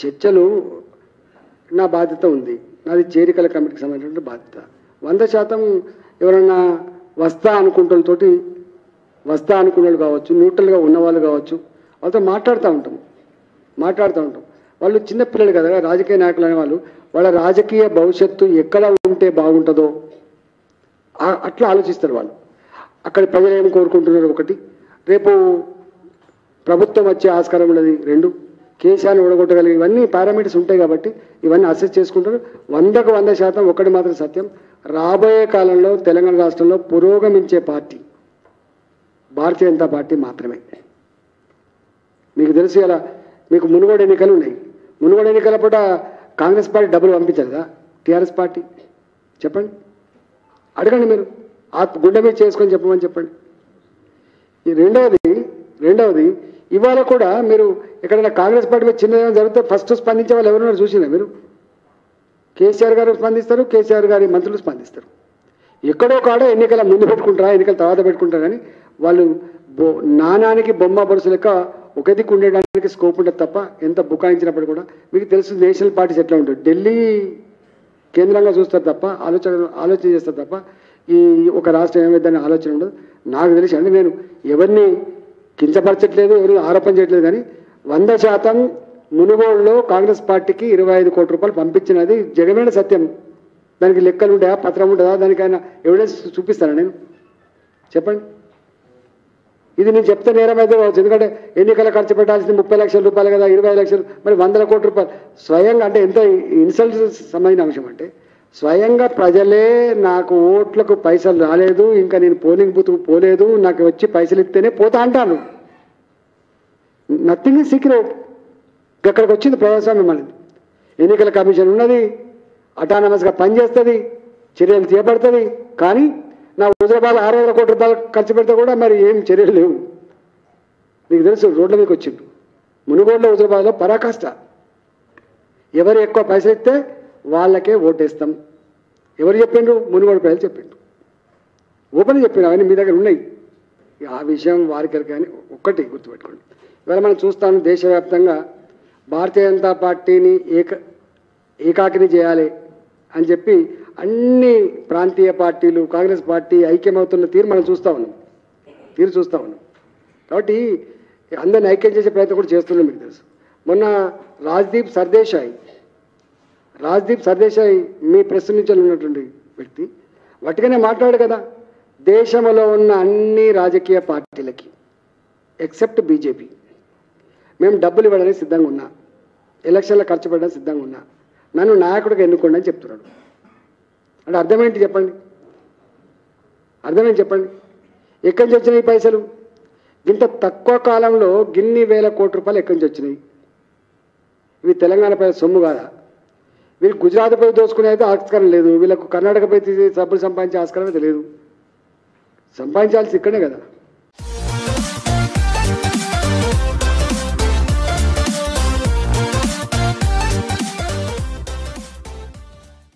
చర్చలు నా బాధ్యత ఉంది నాది చేరికల కమిటీకి సంబంధించిన బాధ్యత వంద శాతం ఎవరన్నా వస్తా అనుకుంటున్నతోటి వస్తా అనుకున్న కావచ్చు న్యూట్రల్గా ఉన్నవాళ్ళు కావచ్చు వాళ్ళతో మాట్లాడుతూ ఉంటాం మాట్లాడుతూ ఉంటాం వాళ్ళు చిన్నపిల్లలు కదా రాజకీయ నాయకులు అనే వాళ్ళు వాళ్ళ రాజకీయ భవిష్యత్తు ఎక్కడ ఉంటే బాగుంటుందో ఆ- అట్లా ఆలోచిస్తారు వాళ్ళు అక్కడ ప్రజలు ఏం కోరుకుంటున్నారు ఒకటి రేపు ప్రభుత్వం వచ్చే ఆస్కారం ఉన్నది రెండు కేశాన్ని ఓడగొట్టగలిగి ఇవన్నీ పారామీటర్స్ ఉంటాయి కాబట్టి ఇవన్నీ అసెస్ చేసుకుంటారు వందకు వంద శాతం ఒకటి మాత్రం సత్యం రాబోయే కాలంలో తెలంగాణ రాష్ట్రంలో పురోగమించే పార్టీ భారతీయ జనతా పార్టీ మాత్రమే మీకు తెలుసు ఇలా మీకు మునుగోడు ఎన్నికలు ఉన్నాయి మునుగోడు ఎన్నికల పూట కాంగ్రెస్ పార్టీ డబ్బులు పంపించలేదా టీఆర్ఎస్ పార్టీ చెప్పండి అడగండి మీరు ఆ గుండె మీద చేసుకొని చెప్పమని చెప్పండి ఈ రెండవది రెండవది ఇవాళ కూడా మీరు ఎక్కడైనా కాంగ్రెస్ పార్టీ మీద చిన్న ఏమైనా జరిగితే ఫస్ట్ స్పందించే వాళ్ళు ఎవరున్నారు చూసినా మీరు కేసీఆర్ గారు స్పందిస్తారు కేసీఆర్ గారి మంత్రులు స్పందిస్తారు ఎక్కడో కాడ ఎన్నికల ముందు పెట్టుకుంటారా ఎన్నికల తర్వాత పెట్టుకుంటారా కానీ వాళ్ళు బొ నాణానికి బొమ్మ బరుసు లెక్క ఒక దిక్కు ఉండడానికి స్కోప్ ఉంటుంది తప్ప ఎంత బుకాయించినప్పుడు కూడా మీకు తెలుసు నేషనల్ పార్టీస్ ఎట్లా ఉంటుంది ఢిల్లీ కేంద్రంగా చూస్తారు తప్ప ఆలోచన ఆలోచన చేస్తారు తప్ప ఈ ఒక రాష్ట్రం ఏమైందని ఆలోచన ఉండదు నాకు తెలిసి అంటే నేను ఎవరిని కించపరచట్లేదు ఎవరిని ఆరోపణ చేయట్లేదు కానీ వంద శాతం మునుగోడులో కాంగ్రెస్ పార్టీకి ఇరవై ఐదు కోట్ల రూపాయలు పంపించినది జగమైన సత్యం దానికి లెక్కలు ఉంటాయా పత్రం ఉంటుందా దానికైనా ఎవిడెన్స్ చూపిస్తాను నేను చెప్పండి ఇది నేను చెప్తే నేరం అయితే కావచ్చు ఎందుకంటే ఎన్నికల ఖర్చు పెట్టాల్సింది ముప్పై లక్షల రూపాయలు కదా ఇరవై లక్షలు మరి వందల కోట్ల రూపాయలు స్వయంగా అంటే ఎంత ఇన్సల్ట్ సంబంధించిన అంశం అంటే స్వయంగా ప్రజలే నాకు ఓట్లకు పైసలు రాలేదు ఇంకా నేను పోలింగ్ బూత్కు పోలేదు నాకు వచ్చి పైసలు ఇస్తేనే పోతా అంటాను నథింగ్ ఇస్ సీక్రెట్ ఇక్కడికి వచ్చింది ప్రజాస్వామ్యం అనేది ఎన్నికల కమిషన్ ఉన్నది అటానమస్గా పనిచేస్తుంది చర్యలు చేపడుతుంది కానీ నా హుజరాబాద్ ఆరు వందల కోట్ల రూపాయలు ఖర్చు పెడితే కూడా మరి ఏం చర్యలు లేవు నీకు తెలుసు రోడ్ల మీకు వచ్చిండు మునుగోడులో హుజరాబాద్లో పరాకాష్ట ఎవరు ఎక్కువ పైసలు ఇస్తే వాళ్ళకే ఓటేస్తాం ఎవరు చెప్పిండ్రు మునుగోడు ప్రజలు చెప్పిండ్రు ఓపెన్ చెప్పిండు అవన్నీ మీ దగ్గర ఉన్నాయి ఇక ఆ విషయం వారికి కానీ ఒక్కటి గుర్తుపెట్టుకోండి ఇవాళ మనం చూస్తాను దేశవ్యాప్తంగా భారతీయ జనతా పార్టీని ఏక ఏకాకిని చేయాలి అని చెప్పి అన్ని ప్రాంతీయ పార్టీలు కాంగ్రెస్ పార్టీ ఐక్యమవుతున్న తీరు మనం చూస్తూ ఉన్నాం తీరు చూస్తూ ఉన్నాం కాబట్టి అందరిని ఐక్యం చేసే ప్రయత్నం కూడా చేస్తున్నాం మీకు తెలుసు మొన్న రాజ్దీప్ సర్దేశాయ్ రాజ్దీప్ సర్దేశాయ్ మీ ప్రెస్ నుంచి ఉన్నటువంటి వ్యక్తి వట్టిగానే మాట్లాడు కదా దేశంలో ఉన్న అన్ని రాజకీయ పార్టీలకి ఎక్సెప్ట్ బీజేపీ మేము డబ్బులు ఇవ్వడానికి సిద్ధంగా ఉన్నా ఎలక్షన్లో ఖర్చు పెట్టడానికి సిద్ధంగా ఉన్నా నన్ను నాయకుడిగా ఎన్నుకోండి అని చెప్తున్నాడు అంటే అర్థమేంటి చెప్పండి అర్థమేంటి చెప్పండి ఎక్కడి నుంచి వచ్చినాయి ఈ పైసలు ఇంత తక్కువ కాలంలో గిన్ని వేల కోట్ల రూపాయలు ఎక్కడి నుంచి వచ్చినాయి ఇవి తెలంగాణ పై సొమ్ము కాదా వీళ్ళు గుజరాత్ పై దోచుకునే అయితే ఆస్కారం లేదు వీళ్ళకు కర్ణాటక పై తీసి సబ్బులు సంపాదించే ఆస్కారం అయితే లేదు సంపాదించాల్సి ఇక్కడే కదా